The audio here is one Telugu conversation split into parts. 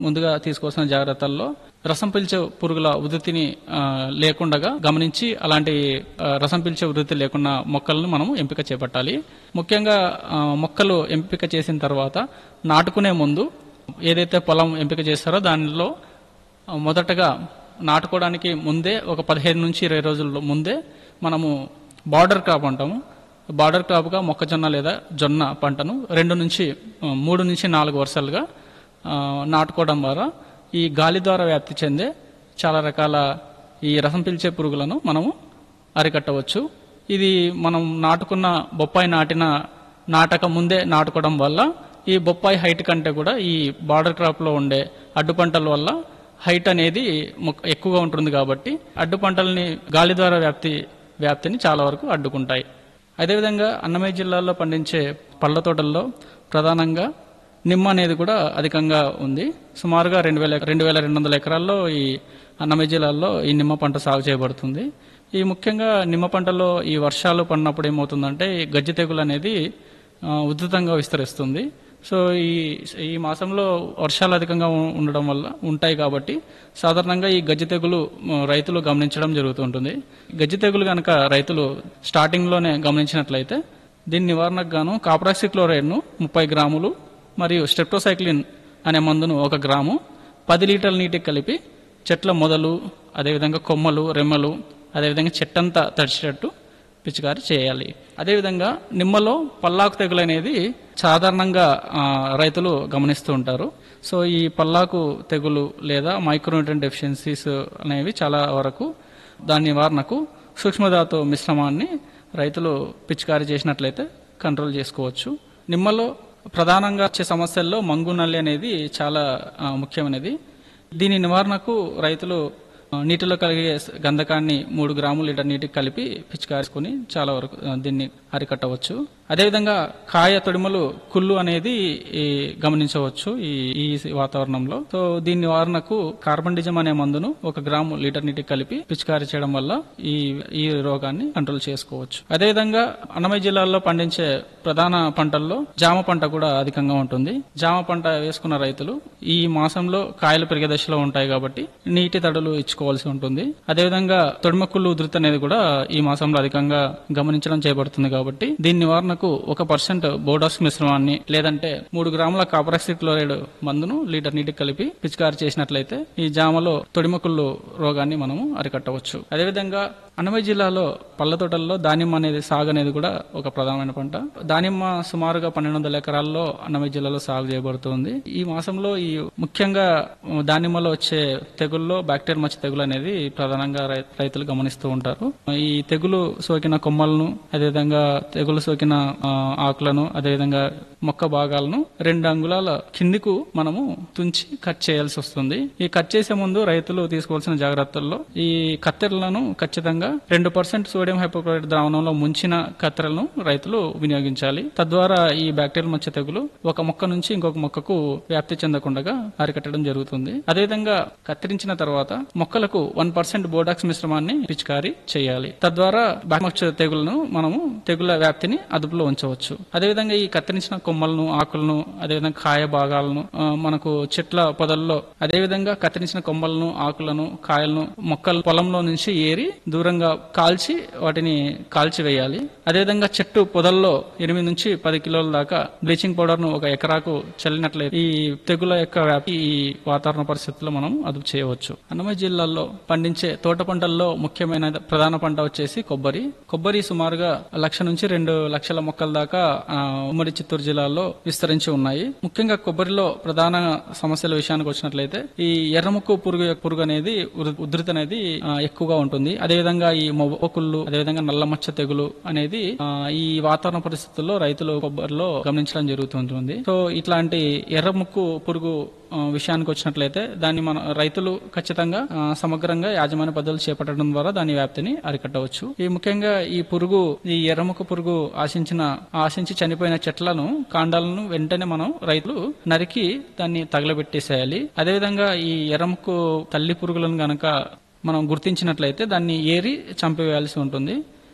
ముందుగా తీసుకోవాల్సిన జాగ్రత్తల్లో రసం పీల్చే పురుగుల ఉధృతిని ఆ, లేకుండా గమనించి అలాంటి ఆ, రసం పీల్చే ఉధృతి లేకుండా మొక్కలను మనం ఎంపిక చేపట్టాలి ముఖ్యంగా ఆ, మొక్కలు ఎంపిక చేసిన తర్వాత నాటుకునే ముందు ఏదైతే పొలం ఎంపిక చేస్తారో దానిలో ఆ, మొదటగా నాటుకోవడానికి ముందే ఒక పదిహేను నుంచి ఇరవై రోజుల ముందే మనము బార్డర్ క్రాప్ అంటాము బార్డర్ క్రాప్గా మొక్కజొన్న లేదా జొన్న పంటను రెండు నుంచి ఆ, మూడు నుంచి నాలుగు వరుసలుగా ఆ, నాటుకోవడం ద్వారా ఈ గాలి ద్వారా వ్యాప్తి చెందే చాలా రకాల ఈ రసం పీల్చే పురుగులను మనము అరికట్టవచ్చు ఇది మనం నాటుకున్న బొప్పాయి నాటిన నాటక ముందే నాటుకోవడం వల్ల ఈ బొప్పాయి హైట్ కంటే కూడా ఈ బార్డర్ క్రాప్లో ఉండే అడ్డు పంటల వల్ల హైట్ అనేది మొక్క- ఎక్కువగా ఉంటుంది కాబట్టి అడ్డు పంటల్ని గాలి ద్వారా వ్యాప్తి వ్యాప్తిని చాలా వరకు అడ్డుకుంటాయి అదేవిధంగా అన్నమయ్య జిల్లాలో పండించే పళ్ళ తోటల్లో ప్రధానంగా నిమ్మ అనేది కూడా అధికంగా ఉంది సుమారుగా రెండు వేల రెండు వేల రెండు వందల ఎకరాల్లో ఈ అన్నమయ్య జిల్లాలో ఈ నిమ్మ పంట సాగు చేయబడుతుంది ఈ ముఖ్యంగా నిమ్మ పంటలో ఈ వర్షాలు పడినప్పుడు ఏమవుతుందంటే ఈ గజ్జి తెగులు అనేది ఆ, ఉధృతంగా విస్తరిస్తుంది సో ఈ ఈ మాసంలో వర్షాలు అధికంగా ఉ- ఉండడం వల్ల ఉంటాయి కాబట్టి సాధారణంగా ఈ గజ్జి తెగులు మ, రైతులు గమనించడం జరుగుతుంటుంది గజ్జి తెగులు కనుక రైతులు స్టార్టింగ్లోనే గమనించినట్లయితే దీని నివారణకు గాను కాపరాక్సిక్లోరైడ్ను ముప్పై గ్రాములు మరియు స్టెప్టోసైక్లిన్ అనే మందును ఒక గ్రాము పది లీటర్ల నీటికి కలిపి చెట్ల మొదలు అదేవిధంగా కొమ్మలు రెమ్మలు అదేవిధంగా చెట్టంతా తడిచేటట్టు పిచికారి చేయాలి అదేవిధంగా నిమ్మలో పల్లాకు తెగులు అనేది సాధారణంగా ఆ, రైతులు గమనిస్తూ ఉంటారు సో ఈ పల్లాకు తెగులు లేదా మైక్రోన్యూట్రియన్ డెఫిషియన్సీస్ అనేవి చాలా వరకు దాని నివారణకు సూక్ష్మధాతు మిశ్రమాన్ని రైతులు పిచికారి చేసినట్లయితే కంట్రోల్ చేసుకోవచ్చు నిమ్మలో ప్రధానంగా వచ్చే సమస్యల్లో మంగు నల్లి అనేది చాలా ఆ, ముఖ్యమైనది దీని నివారణకు రైతులు ఆ, నీటిలో కలిగే స- గంధకాన్ని మూడు గ్రాములు లీటర్ నీటికి కలిపి పిచికారుకొని చాలా వరకు ఆ, దీన్ని అరికట్టవచ్చు అదేవిధంగా కాయ తొడిమలు కుళ్ళు అనేది ఈ, గమనించవచ్చు ఈ ఈ వాతావరణంలో సో దీని నివారణకు కార్బన్ డిజం అనే మందును ఒక గ్రాము లీటర్ నీటికి కలిపి పిచికారి చేయడం వల్ల ఈ ఈ రోగాన్ని కంట్రోల్ చేసుకోవచ్చు అదేవిధంగా అన్నమయ్య జిల్లాలో పండించే ప్రధాన పంటల్లో జామ పంట కూడా అధికంగా ఉంటుంది జామ పంట వేసుకున్న రైతులు ఈ మాసంలో కాయలు పెరిగే దశలో ఉంటాయి కాబట్టి నీటి తడులు ఇచ్చుకోవాల్సి ఉంటుంది అదేవిధంగా తొడిమక్కుళ్ళు ఉధృతి అనేది కూడా ఈ మాసంలో అధికంగా గమనించడం చేయబడుతుంది కాబట్టి దీని నివారణకు ఒక పర్సెంట్ బోడాస్ మిశ్రమాన్ని లేదంటే మూడు గ్రాముల కాపరాక్సి క్లోరైడ్ మందును లీటర్ నీటికి కలిపి పిచికారి చేసినట్లయితే ఈ జామలో తొడిమకుళ్ళు రోగాన్ని మనము అరికట్టవచ్చు అదేవిధంగా అన్నమయ్య జిల్లాలో పళ్ళ తోటల్లో దానిమ్మ అనేది సాగు అనేది కూడా ఒక ప్రధానమైన పంట దానిమ్మ సుమారుగా పన్నెండు వందల ఎకరాల్లో అన్నమయ్య జిల్లాలో సాగు చేయబడుతుంది ఈ మాసంలో ఈ ముఖ్యంగా దానిమ్మలో వచ్చే తెగుల్లో బ్యాక్టీరియల్ మచ్చ తెగులు అనేది ప్రధానంగా రై- రైతులు గమనిస్తూ ఉంటారు ఈ తెగులు సోకిన కొమ్మలను అదేవిధంగా తెగులు సోకిన ఆ, ఆకులను అదేవిధంగా మొక్క భాగాలను రెండు అంగుళాల కిందికు మనము తుంచి కట్ చేయాల్సి వస్తుంది ఈ కట్ చేసే ముందు రైతులు తీసుకోవాల్సిన జాగ్రత్తల్లో ఈ కత్తెరలను ఖచ్చితంగా రెండు పర్సెంట్ సోడియం హైపోక్లోరైడ్ ద్రావణంలో ముంచిన కత్తెరలను రైతులు వినియోగించాలి తద్వారా ఈ బ్యాక్టీరియల్ మచ్చ తెగులు ఒక మొక్క నుంచి ఇంకొక మొక్కకు వ్యాప్తి చెందకుండా అరికట్టడం జరుగుతుంది అదేవిధంగా కత్తిరించిన తర్వాత మొక్కలకు వన్ పర్సెంట్ బోడాక్స్ మిశ్రమాన్ని పిచికారీ చేయాలి తద్వారా బ్యాక్మచ్చ తెగులను మనము తెగుల వ్యాప్తిని అదుపులో ఉంచవచ్చు అదేవిధంగా ఈ కత్తిరించిన కొమ్మలను ఆకులను అదేవిధంగా కాయ భాగాలను ఆ, మనకు చెట్ల పొదల్లో అదేవిధంగా కత్తిరించిన కొమ్మలను ఆకులను కాయలను మొక్కల పొలంలో నుంచి ఏరి దూరంగా కాల్చి వాటిని కాల్చి వేయాలి అదేవిధంగా చెట్టు పొదల్లో ఎనిమిది నుంచి పది కిలోల దాకా బ్లీచింగ్ పౌడర్ ను ఒక ఎకరాకు చల్లినట్లయితే ఈ తెగుల యొక్క వ్యాప్తి ఈ వాతావరణ పరిస్థితుల్లో మనం అదుపు చేయవచ్చు అన్నమయ్య జిల్లాలో పండించే తోట పంటల్లో ముఖ్యమైన ప్రధాన పంట వచ్చేసి కొబ్బరి కొబ్బరి సుమారుగా లక్ష నుంచి రెండు లక్షల మొక్కల దాకా ఆ, ఉమ్మడి చిత్తూరు జిల్లాలో విస్తరించి ఉన్నాయి ముఖ్యంగా కొబ్బరిలో ప్రధాన సమస్యల విషయానికి వచ్చినట్లయితే ఈ ఎర్రముక్కు పురుగు పురుగు అనేది ఉధృ- ఉధృతి అనేది ఆ, ఎక్కువగా ఉంటుంది అదేవిధంగా ఈ మొవ్వకుళ్ళు అదేవిధంగా నల్ల మచ్చ తెగులు అనేది ఆ, ఈ వాతావరణ పరిస్థితుల్లో రైతులు కొబ్బరిలో గమనించడం జరుగుతుంటుంది సో ఇట్లాంటి ఎర్రముక్కు పురుగు ఆ, విషయానికి వచ్చినట్లయితే దాన్ని మన రైతులు ఖచ్చితంగా ఆ, సమగ్రంగా యాజమాన్య పద్ధతులు చేపట్టడం ద్వారా దాని వ్యాప్తిని అరికట్టవచ్చు ఈ ముఖ్యంగా ఈ పురుగు ఈ ఎర్రముఖ పురుగు ఆశించిన ఆశించి చనిపోయిన చెట్లను కాండాలను వెంటనే మనం రైతులు నరికి దాన్ని తగలబెట్టేసేయాలి అదేవిధంగా ఈ ఎర్రముక్కు తల్లి పురుగులను గనక మనం గుర్తించినట్లయితే దాన్ని ఏరి చంపివేయాల్సి ఉంటుంది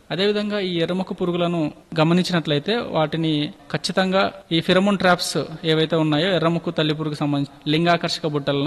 అదేవిధంగా ఈ ఎర్రముక్క పురుగులను గమనించినట్లయితే వాటిని ఖచ్చితంగా ఈ ఫిరమోన్ ట్రాప్స్ ఏవైతే ఉన్నాయో ఎర్రముక్కు తల్లి పురుగుకు సంబంధించి లింగాకర్షక బుట్టలను